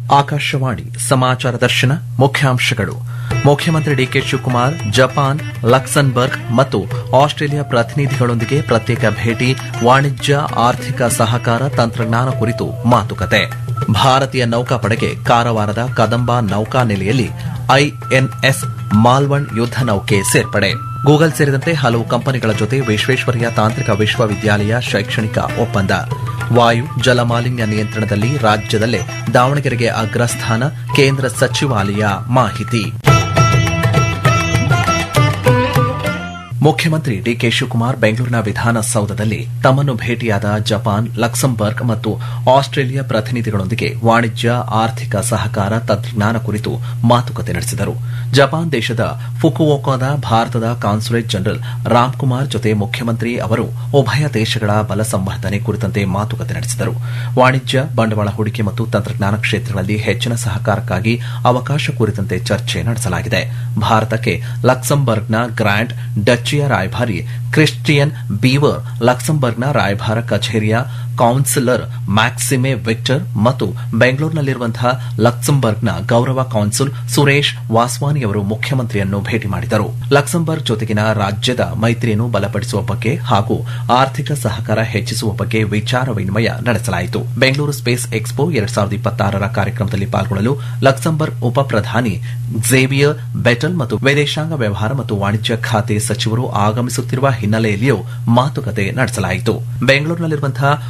ಆಕಾಶವಾಣಿ ಸಮಾಚಾರ ದರ್ಶನ ಮುಖ್ಯಾಂಶಗಳು ಮುಖ್ಯಮಂತ್ರಿ ಡಿಕೆ ಶಿವಕುಮಾರ್ ಜಪಾನ್ ಲಕ್ಸನ್ಬರ್ಗ್ ಮತ್ತು ಆಸ್ಟ್ರೇಲಿಯಾ ಪ್ರತಿನಿಧಿಗಳೊಂದಿಗೆ ಪ್ರತ್ಯೇಕ ಭೇಟಿ ವಾಣಿಜ್ಯ ಆರ್ಥಿಕ ಸಹಕಾರ ತಂತ್ರಜ್ಞಾನ ಕುರಿತು ಮಾತುಕತೆ ಭಾರತೀಯ ನೌಕಾಪಡೆಗೆ ಕಾರವಾರದ ಕದಂಬ ನೌಕಾನೆಲೆಯಲ್ಲಿ ಐಎನ್ಎಸ್ ಮಾಲ್ವಣ್ ಯುದ್ಧ ನೌಕೆ ಸೇರ್ಪಡೆ ಗೂಗಲ್ ಸೇರಿದಂತೆ ಹಲವು ಕಂಪನಿಗಳ ಜೊತೆ ವಿಶ್ವೇಶ್ವರಯ್ಯ ತಾಂತ್ರಿಕ ವಿಶ್ವವಿದ್ಯಾಲಯ ಶೈಕ್ಷಣಿಕ ಒಪ್ಪಂದ ವಾಯು ಜಲ ಮಾಲಿನ್ಯ ನಿಯಂತ್ರಣದಲ್ಲಿ ರಾಜ್ಯದಲ್ಲೇ ದಾವಣಗೆರೆಗೆ ಅಗ್ರಸ್ಥಾನ ಕೇಂದ್ರ ಸಚಿವಾಲಯ ಮಾಹಿತಿ ಮುಖ್ಯಮಂತ್ರಿ ಡಿಕೆ ಶಿವಕುಮಾರ್ ಬೆಂಗಳೂರಿನ ವಿಧಾನಸೌಧದಲ್ಲಿ ತಮ್ಮನ್ನು ಭೇಟಿಯಾದ ಜಪಾನ್ ಲಕ್ಸಂಬರ್ಗ್ ಮತ್ತು ಆಸ್ಟ್ರೇಲಿಯಾ ಪ್ರತಿನಿಧಿಗಳೊಂದಿಗೆ ವಾಣಿಜ್ಯ ಆರ್ಥಿಕ ಸಹಕಾರ ತಂತ್ರಜ್ಞಾನ ಕುರಿತು ಮಾತುಕತೆ ನಡೆಸಿದರು ಜಪಾನ್ ದೇಶದ ಫುಕುವೋಕಾದ ಭಾರತದ ಕಾನ್ಸುಲೇಟ್ ಜನರಲ್ ರಾಮ್ಕುಮಾರ್ ಜೊತೆ ಮುಖ್ಯಮಂತ್ರಿ ಅವರು ಉಭಯ ದೇಶಗಳ ಬಲ ಸಂವರ್ಧನೆ ಕುರಿತಂತೆ ಮಾತುಕತೆ ನಡೆಸಿದರು ವಾಣಿಜ್ಯ ಬಂಡವಾಳ ಹೂಡಿಕೆ ಮತ್ತು ತಂತ್ರಜ್ಞಾನ ಕ್ಷೇತ್ರಗಳಲ್ಲಿ ಹೆಚ್ಚಿನ ಸಹಕಾರಕ್ಕಾಗಿ ಅವಕಾಶ ಕುರಿತಂತೆ ಚರ್ಚೆ ನಡೆಸಲಾಗಿದೆ ಭಾರತಕ್ಕೆ ಲಕ್ಸಂಬರ್ಗ್ನ ಗ್ರ್ಯಾಂಡ್ ಡಚ್ಚಿಯ ರಾಯಭಾರಿ ಕ್ರಿಸ್ಟಿಯನ್ ಬೀವರ್ ಲಕ್ಸಂಬರ್ಗ್ನ ರಾಯಭಾರ ಕಚೇರಿಯ ಕೌನ್ಸಿಲರ್ ಮ್ಯಾಕ್ಸಿಮೆ ವಿಕ್ಟರ್ ಮತ್ತು ಬೆಂಗಳೂರಿನಲ್ಲಿರುವಂತಹ ಲಕ್ಸಂಬರ್ಗ್ನ ಗೌರವ ಕೌನ್ಸುಲ್ ಸುರೇಶ್ ವಾಸ್ವಾನಿ ಅವರು ಮುಖ್ಯಮಂತ್ರಿಯನ್ನು ಭೇಟಿ ಮಾಡಿದರು ಲಕ್ಸಂಬರ್ಗ್ ಜೊತೆಗಿನ ರಾಜ್ಯದ ಮೈತ್ರಿಯನ್ನು ಬಲಪಡಿಸುವ ಬಗ್ಗೆ ಹಾಗೂ ಆರ್ಥಿಕ ಸಹಕಾರ ಹೆಚ್ಚಿಸುವ ಬಗ್ಗೆ ವಿಚಾರ ವಿನಿಮಯ ನಡೆಸಲಾಯಿತು ಬೆಂಗಳೂರು ಸ್ಪೇಸ್ ಎಕ್ಸ್ಪೋ ಎರಡ್ ಸಾವಿರದ ಇಪ್ಪತ್ತಾರರ ಕಾರ್ಯಕ್ರಮದಲ್ಲಿ ಪಾಲ್ಗೊಳ್ಳಲು ಲಕ್ಸಂಬರ್ಗ್ ಉಪ ಪ್ರಧಾನಿ ಝೇವಿಯರ್ ಬೆಟಲ್ ಮತ್ತು ವಿದೇಶಾಂಗ ವ್ಯವಹಾರ ಮತ್ತು ವಾಣಿಜ್ಯ ಖಾತೆ ಸಚಿವರು ಆಗಮಿಸುತ್ತಿರುವ ಹಿನ್ನೆಲೆಯಲ್ಲಿಯೂ ಮಾತುಕತೆ ನಡೆಸಲಾಯಿತು ಬೆಂಗಳೂರಿನಲ್ಲಿರುವಂತಹ